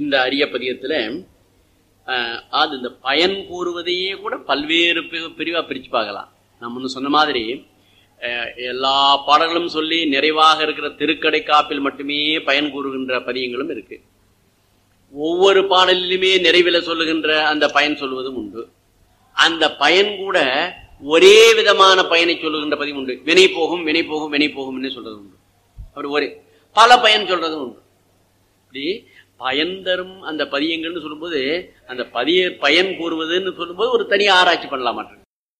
இந்த அரிய பதியத்துல அஹ், அது இந்த பயன் கூறுவதையே கூட பல்வேறு பி- பிரிவா பிரிச்சு பார்க்கலாம் நான் முன்ன சொன்ன மாதிரி அஹ், எல்லா பாடல்களும் சொல்லி நிறைவாக இருக்கிற திருக்கடை காப்பில் மட்டுமே பயன் கூறுகின்ற பதியங்களும் இருக்கு ஒவ்வொரு பாடலிலுமே நிறைவில சொல்லுகின்ற அந்த பயன் சொல்வதும் உண்டு அந்த பயன் கூட ஒரே விதமான பயனை சொல்லுகின்ற பதிவு உண்டு வினை போகும் வினை போகும் வினை போகும்னு சொல்றது உண்டு அப்படி ஒரே பல பயன் சொல்றதும் உண்டு இப்படி பயன் தரும் அந்த பதியங்கள்னு சொல்லும்போது அந்த பதிய பயன் கூறுவதுன்னு சொல்லும்போது ஒரு தனி ஆராய்ச்சி பண்ணலாம் மாட்டேன்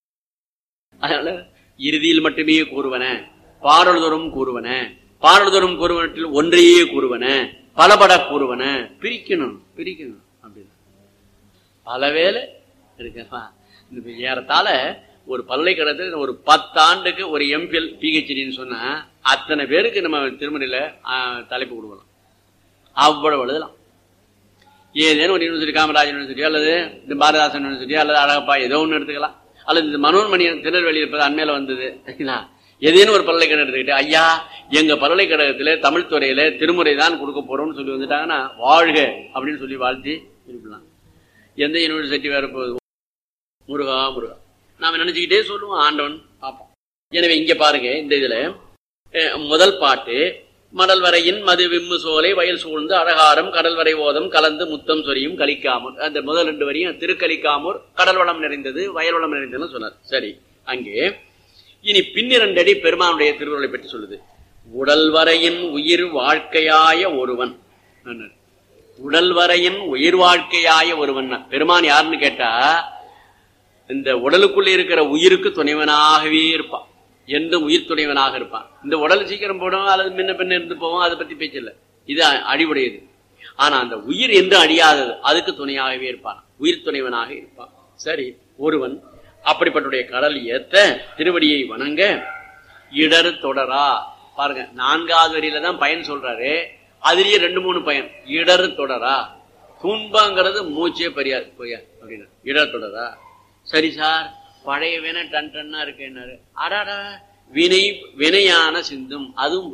அதனால இறுதியில் மட்டுமே கூறுவன பாடல்தோறும் கூறுவன பாடல்தோறும் கூறுவனத்தில் ஒன்றையே கூறுவன பலபட கூறுவன பிரிக்கணும் பிரிக்கணும் அப்படின்னு பல வேலை இருக்குப்பா இந்த ஏறத்தாழ ஒரு பல்கலைக்கழகத்தில் ஒரு பத்தாண்டுக்கு ஒரு எம்பிஎல் பிஹெச்டின்னு சொன்னா அத்தனை பேருக்கு நம்ம திருமணியில தலைப்பு கொடுக்கலாம் அவ்வளவு எழுதலாம் ஏதேனும் ஒரு யூனிவர்சிட்டி காமராஜ் யூனிவர்சிட்டி அல்லது இந்த பாரதாசன் யூனிவர்சிட்டி அல்லது அழகப்பா ஏதோ ஒன்று எடுத்துக்கலாம் அல்லது இந்த மனோன்மணியன் திருநெல்வேலி இருப்பது அண்மையில வந்தது சரிங்களா? ஏதேனும் ஒரு பல்கலைக்கழகம் எடுத்துக்கிட்டு ஐயா எங்க பல்கலைக்கழகத்துல தமிழ் துறையில திருமுறை தான் கொடுக்க போறோம்னு சொல்லி வந்துட்டாங்கன்னா வாழ்க அப்படின்னு சொல்லி வாழ்த்தி இருக்கலாம் எந்த யூனிவர்சிட்டி வேற போகுது முருகா முருகா நாம நினைச்சுக்கிட்டே சொல்லுவோம் ஆண்டவன் பார்ப்போம் எனவே இங்க பாருங்க இந்த இதுல அஹ், முதல் பாட்டு மடல் வரையின் மது விம்மு சோலை வயல் சூழ்ந்து அழகாரம் கடல் வரை ஓதம் கலந்து முத்தம் சொரியும் கலிக்காமூர் அந்த முதல் ரெண்டு வரையும் திருக்கலிக்காமூர் கடல் வளம் நிறைந்தது வயல் வளம் நிறைந்ததுன்னு சொன்னார் சரி அங்கே இனி பின்னிரண்டடி பெருமானுடைய திருவுருளை பற்றி சொல்லுது உடல் வரையின் உயிர் வாழ்க்கையாய ஒருவன் என்னது? உடல் வரையின் உயிர் வாழ்க்கையாய ஒருவன் பெருமான் யாருன்னு கேட்டா இந்த உடலுக்குள்ள இருக்கிற உயிருக்கு துணைவனாகவே இருப்பான் என்றும் உயிர் துணைவனாக இருப்பான் இந்த உடல் சீக்கிரம் போடும் அல்லது முன்ன பின்ன இருந்து போவோம் அதை பத்தி பேச்சு இல்லை இது அடிவுடையது ஆனா அந்த உயிர் என்று அழியாதது அதுக்கு துணையாகவே இருப்பான் உயிர் துணைவனாக இருப்பான் சரி ஒருவன் அப்படிப்பட்டுடைய கடல் ஏத்த திருவடியை வணங்க இடர் தொடரா பாருங்க நான்காவது வரியில தான் பயன் சொல்றாரு அதுலயே ரெண்டு மூணு பயன் இடர் தொடரா துன்பங்கிறது மூச்சே பெரியாது பொய்யா அப்படின்னு இடர் தொடரா சரி சார் பழைய வினை டன் டன்னா இருக்கு என்னாரு அடாடா வினை வினையான சிந்தும் அதுவும்